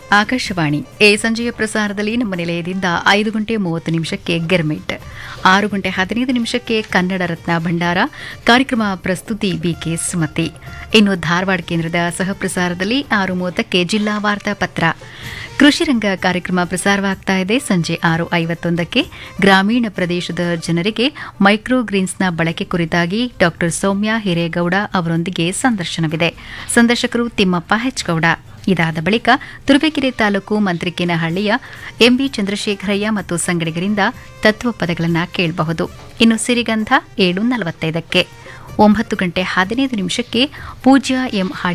ಆಕಾಶವಾಣಿ ಈ ಸಂಜೆಯ ಪ್ರಸಾರದಲ್ಲಿ ನಮ್ಮ ನಿಲಯದಿಂದ ಐದು ಗಂಟೆ ಮೂವತ್ತು ನಿಮಿಷಕ್ಕೆ ಗಿರ್ಮಿಟ್ ಆರು ಗಂಟೆ ಹದಿನೈದು ನಿಮಿಷಕ್ಕೆ ಕನ್ನಡ ರತ್ನ ಭಂಡಾರ ಕಾರ್ಯಕ್ರಮ ಪ್ರಸ್ತುತಿ ಬಿಕೆ ಸುಮತಿ ಇನ್ನು ಧಾರವಾಡ ಕೇಂದ್ರದ ಸಹ ಪ್ರಸಾರದಲ್ಲಿ ಆರು ಮೂವತ್ತಕ್ಕೆ ಜಿಲ್ಲಾ ವಾರ್ತಾ ಪತ್ರ ಕೃಷಿ ರಂಗ ಕಾರ್ಯಕ್ರಮ ಪ್ರಸಾರವಾಗ್ತಾ ಇದೆ ಸಂಜೆ ಆರು ಐವತ್ತೊಂದಕ್ಕೆ ಗ್ರಾಮೀಣ ಪ್ರದೇಶದ ಜನರಿಗೆ ಮೈಕ್ರೋ ಗ್ರೀನ್ಸ್ನ ಬಳಕೆ ಕುರಿತಾಗಿ ಡಾ ಸೌಮ್ಯ ಹಿರೇಗೌಡ ಅವರೊಂದಿಗೆ ಸಂದರ್ಶನವಿದೆ ಸಂದರ್ಶಕರು ತಿಮ್ಮಪ್ಪ ಹೆಚ್ಗೌಡ ಇದಾದ ಬಳಿಕ ತುರುವೇಕೆರೆ ತಾಲೂಕು ಮಂತ್ರಿಕೇನಹಳ್ಳಿಯ ಎಂಬಿ ಚಂದ್ರಶೇಖರಯ್ಯ ಮತ್ತು ಸಂಗಡಿಗರಿಂದ ತತ್ವ ಪದಗಳನ್ನು ಕೇಳಬಹುದು ಇನ್ನು ಸಿರಿಗಂಧ ಏಳು ನಲವತ್ತೈದಕ್ಕೆ ಒಂಬತ್ತು ಗಂಟೆ ಹದಿನೈದು ನಿಮಿಷಕ್ಕೆ ಪೂಜ್ಯ ಎಂ